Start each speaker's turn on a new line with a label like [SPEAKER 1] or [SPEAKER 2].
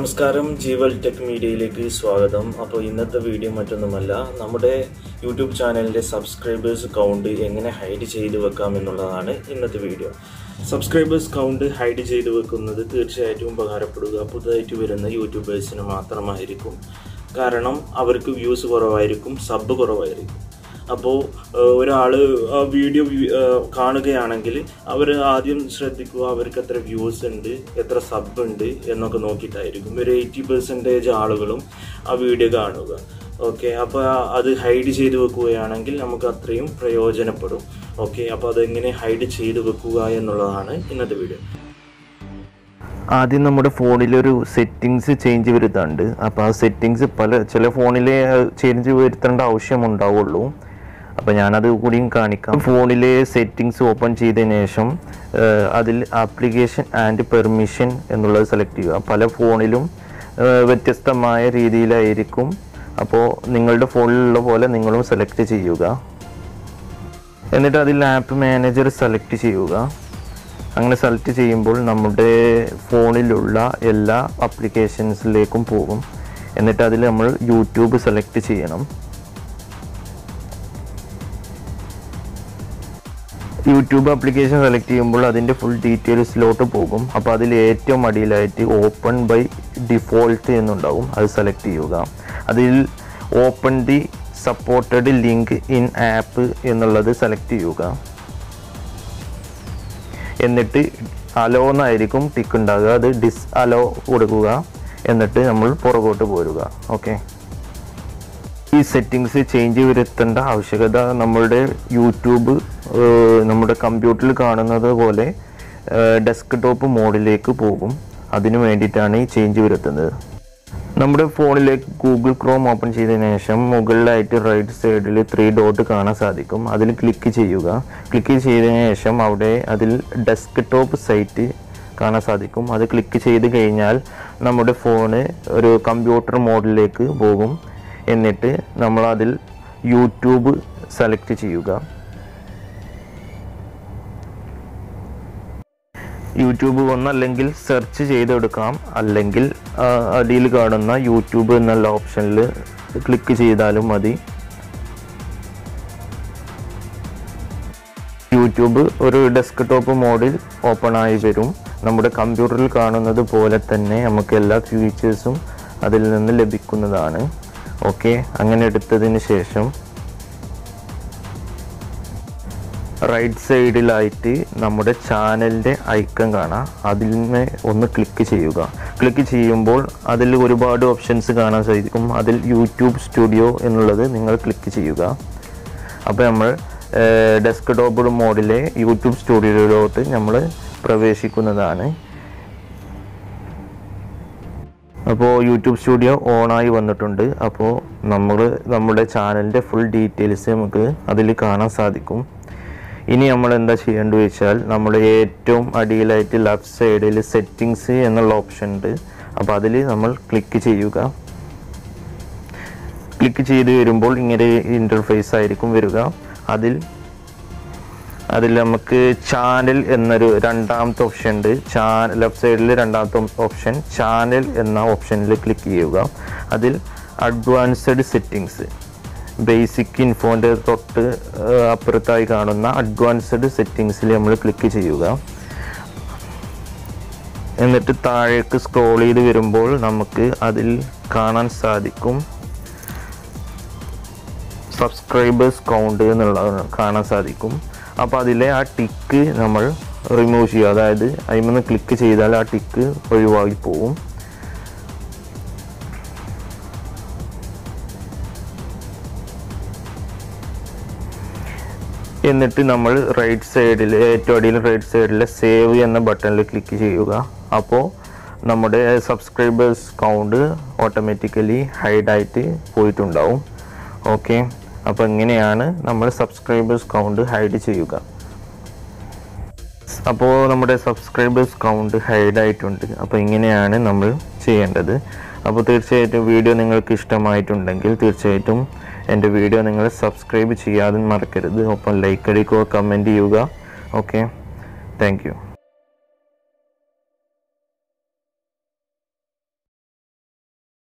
[SPEAKER 1] നമസ്കാരം ജീവൽ ടെക് മീഡിയയിലേക്ക് സ്വാഗതം അപ്പോൾ ഇന്നത്തെ വീഡിയോ മറ്റൊന്നുമല്ല നമ്മുടെ യൂട്യൂബ് ചാനലിൻ്റെ സബ്സ്ക്രൈബേഴ്സ് കൗണ്ട് എങ്ങനെ ഹൈഡ് ചെയ്ത് വെക്കാം എന്നുള്ളതാണ് ഇന്നത്തെ വീഡിയോ സബ്സ്ക്രൈബേഴ്സ് കൗണ്ട് ഹൈഡ് ചെയ്ത് വെക്കുന്നത് തീർച്ചയായിട്ടും ഉപകാരപ്പെടുക പുതുതായിട്ട് വരുന്ന യൂട്യൂബേഴ്സിന് മാത്രമായിരിക്കും കാരണം അവർക്ക് വ്യൂസ് കുറവായിരിക്കും സബ് കുറവായിരിക്കും അപ്പോൾ ഒരാൾ ആ വീഡിയോ കാണുകയാണെങ്കിൽ അവർ ആദ്യം ശ്രദ്ധിക്കുക അവർക്ക് എത്ര വ്യൂസ് ഉണ്ട് എത്ര സബ് ഉണ്ട് എന്നൊക്കെ നോക്കിയിട്ടായിരിക്കും ഒരു എയ്റ്റി പെർസെൻറ്റേജ് ആളുകളും ആ വീഡിയോ കാണുക ഓക്കെ അപ്പോൾ അത് ഹൈഡ് ചെയ്ത് വെക്കുകയാണെങ്കിൽ നമുക്ക് അത്രയും പ്രയോജനപ്പെടും ഓക്കെ അപ്പോൾ അതെങ്ങനെ ഹൈഡ് ചെയ്ത് വെക്കുക എന്നുള്ളതാണ് ഇന്നത്തെ വീഡിയോ
[SPEAKER 2] ആദ്യം നമ്മുടെ ഫോണിലൊരു സെറ്റിങ്സ് ചേഞ്ച് വരുത്തുന്നുണ്ട് അപ്പോൾ ആ സെറ്റിങ്സ് പല ചില ഫോണിൽ ചേഞ്ച് വരുത്തേണ്ട ആവശ്യമുണ്ടാവുള്ളൂ അപ്പോൾ ഞാനത് കൂടിയും കാണിക്കാം ഫോണിലെ സെറ്റിങ്സ് ഓപ്പൺ ചെയ്തതിന് ശേഷം ഏഹ്, അതിൽ ആപ്ലിക്കേഷൻ ആൻഡ് പെർമിഷൻ എന്നുള്ളത് സെലക്ട് ചെയ്യുക പല ഫോണിലും ഏഹ്, വ്യത്യസ്തമായ രീതിയിലായിരിക്കും അപ്പോൾ നിങ്ങളുടെ ഫോണിലുള്ള പോലെ നിങ്ങളും സെലക്ട് ചെയ്യുക എന്നിട്ട് അതിൽ ആപ്പ് മാനേജർ സെലക്ട് ചെയ്യുക അങ്ങനെ സെലക്ട് ചെയ്യുമ്പോൾ നമ്മുടെ ഫോണിലുള്ള എല്ലാ ആപ്ലിക്കേഷൻസിലേക്കും പോകും എന്നിട്ട് അതിൽ നമ്മൾ യൂട്യൂബ് സെലക്ട് ചെയ്യണം യൂട്യൂബ് ആപ്ലിക്കേഷൻ സെലക്ട് ചെയ്യുമ്പോൾ അതിൻ്റെ ഫുൾ ഡീറ്റെയിൽസിലോട്ട് പോകും അപ്പോൾ അതിൽ ഏറ്റവും അടിയിലായിട്ട് ഓപ്പൺ ബൈ ഡിഫോൾട്ട് എന്നുണ്ടാവും അത് സെലക്ട് ചെയ്യുക അതിൽ open the supported link in app എന്നുള്ളത് സെലക്ട് ചെയ്യുക എന്നിട്ട് അലോ എന്നായിരിക്കും ടിക്ക് ഉണ്ടാകുക അത് ഡിസ് അലോ കൊടുക്കുക എന്നിട്ട് നമ്മൾ പുറകോട്ട് പോരുക ഓക്കെ ഈ സെറ്റിങ്സ് ചേഞ്ച് വരുത്തേണ്ട ആവശ്യകത നമ്മളുടെ യൂട്യൂബ് ഏഹ്, നമ്മുടെ കമ്പ്യൂട്ടറിൽ കാണുന്നത് പോലെ ഡെസ്ക് ടോപ്പ് മോഡിലേക്ക് പോകും അതിനു വേണ്ടിയിട്ടാണ് ഈ ചേഞ്ച് വരുത്തുന്നത് നമ്മുടെ ഫോണിലേക്ക് ഗൂഗിൾ ക്രോം ഓപ്പൺ ചെയ്തതിനു ശേഷം മുകളിലായിട്ട് റൈറ്റ് സൈഡിൽ ത്രീ ഡോട്ട് കാണാൻ സാധിക്കും അതിൽ ക്ലിക്ക് ചെയ്യുക ക്ലിക്ക് ചെയ്തതിനു ശേഷം അവിടെ അതിൽ ഡെസ്ക് ടോപ്പ് സൈറ്റ് കാണാൻ സാധിക്കും അത് ക്ലിക്ക് ചെയ്ത് കഴിഞ്ഞാൽ നമ്മുടെ ഫോണ് ഒരു കമ്പ്യൂട്ടർ മോഡിലേക്ക് പോകും എന്നിട്ട് നമ്മൾ അതിൽ യൂട്യൂബ് സെലക്ട് ചെയ്യുക യൂട്യൂബ് ഒന്നല്ലെങ്കിൽ സെർച്ച് ചെയ്തെടുക്കാം അല്ലെങ്കിൽ ആ, അടിയിൽ കാണുന്ന യൂട്യൂബ് എന്നുള്ള ഓപ്ഷനിൽ ക്ലിക്ക് ചെയ്താലും മതി യൂട്യൂബ് ഒരു ഡെസ്ക് ടോപ്പ് മോഡിൽ ഓപ്പൺ ആയി വരും നമ്മുടെ കമ്പ്യൂട്ടറിൽ കാണുന്നത് പോലെ തന്നെ നമുക്ക് എല്ലാ ഫീച്ചേഴ്സും അതിൽ നിന്ന് ലഭിക്കുന്നതാണ് ഓക്കെ അങ്ങനെ എടുത്തതിന് ശേഷം റൈറ്റ് സൈഡിലായിട്ട് നമ്മുടെ ചാനലിൻ്റെ ഐക്കൺ കാണാം അതിൽ നിന്ന് ഒന്ന് ക്ലിക്ക് ചെയ്യുക ക്ലിക്ക് ചെയ്യുമ്പോൾ അതിൽ ഒരുപാട് ഓപ്ഷൻസ് കാണാൻ സാധിക്കും അതിൽ യൂട്യൂബ് സ്റ്റുഡിയോ എന്നുള്ളത് നിങ്ങൾ ക്ലിക്ക് ചെയ്യുക അപ്പോൾ നമ്മൾ ഡെസ്ക് ടോപ്പ് മോഡിലെ യൂട്യൂബ് സ്റ്റുഡിയോയിലോട്ട് നമ്മൾ പ്രവേശിക്കുന്നതാണ് അപ്പോൾ യൂട്യൂബ് സ്റ്റുഡിയോ ഓണായി വന്നിട്ടുണ്ട് അപ്പോൾ നമ്മൾ നമ്മുടെ ചാനലിൻ്റെ ഫുൾ ഡീറ്റെയിൽസ് നമുക്ക് അതിൽ കാണാൻ സാധിക്കും ഇനി നമ്മൾ എന്താ ചെയ്യേണ്ടത് വെച്ചാൽ നമ്മൾ ഏറ്റവും അടിയിലായിട്ട് ലെഫ്റ്റ് സൈഡിൽ സെറ്റിങ്സ് എന്നുള്ള ഓപ്ഷൻ ഉണ്ട് അപ്പോൾ അതിൽ നമ്മൾ ക്ലിക്ക് ചെയ്യുക ക്ലിക്ക് ചെയ്ത് വരുമ്പോൾ ഇങ്ങനെ ഇൻ്റർഫേസ് ആയിരിക്കും വരിക അതിൽ അതിൽ നമുക്ക് ചാനൽ എന്നൊരു രണ്ടാമത്തെ ഓപ്ഷൻ ഉണ്ട് ചാ ലെഫ്റ്റ് സൈഡിൽ രണ്ടാമത്തെ ഓപ്ഷൻ ചാനൽ എന്ന ഓപ്ഷനിൽ ക്ലിക്ക് ചെയ്യുക അതിൽ അഡ്വാൻസ്ഡ് സെറ്റിങ്സ് ബേസിക് ഇൻഫോൻ്റെ തൊട്ട് ആ, അപ്പുറത്തായി കാണുന്ന അഡ്വാൻസ്ഡ് സെറ്റിങ്സിൽ നമ്മൾ ക്ലിക്ക് ചെയ്യുക എന്നിട്ട് താഴേക്ക് സ്ക്രോൾ ചെയ്ത് വരുമ്പോൾ നമുക്ക് അതിൽ കാണാൻ സാധിക്കും സബ്സ്ക്രൈബേഴ്സ് കൗണ്ട് എന്നുള്ളത് കാണാൻ സാധിക്കും അപ്പോൾ അതിലെ ആ ടിക്ക് നമ്മൾ റിമൂവ് ചെയ്യുക അതായത് അതിൽ നിന്ന് ക്ലിക്ക് ചെയ്താൽ ആ ടിക്ക് ഒഴിവാക്കി പോകും എന്നിട്ട് നമ്മൾ റൈറ്റ് സൈഡിൽ ഏറ്റവും അടിയിൽ റൈറ്റ് സൈഡിലെ സേവ് എന്ന ബട്ടണിൽ ക്ലിക്ക് ചെയ്യുക അപ്പോൾ നമ്മുടെ സബ്സ്ക്രൈബേഴ്സ് കൗണ്ട് ഓട്ടോമാറ്റിക്കലി ഹൈഡായിട്ട് പോയിട്ടുണ്ടാവും ഓക്കെ അപ്പോൾ ഇങ്ങനെയാണ് നമ്മൾ സബ്സ്ക്രൈബേഴ്സ് കൗണ്ട് ഹൈഡ് ചെയ്യുക അപ്പോൾ നമ്മുടെ സബ്സ്ക്രൈബേഴ്സ് കൗണ്ട് ഹൈഡ് ആയിട്ടുണ്ട് അപ്പോൾ ഇങ്ങനെയാണ് നമ്മൾ ചെയ്യേണ്ടത് അപ്പോൾ തീർച്ചയായിട്ടും വീഡിയോ നിങ്ങൾക്ക് ഇഷ്ടമായിട്ടുണ്ടെങ്കിൽ തീർച്ചയായിട്ടും എൻ്റെ വീഡിയോ നിങ്ങൾ സബ്സ്ക്രൈബ് ചെയ്യാതെ മറക്കരുത് ഒപ്പം ലൈക്ക് അടിക്കുക കമൻറ്റ് ചെയ്യുക ഓക്കെ താങ്ക് യു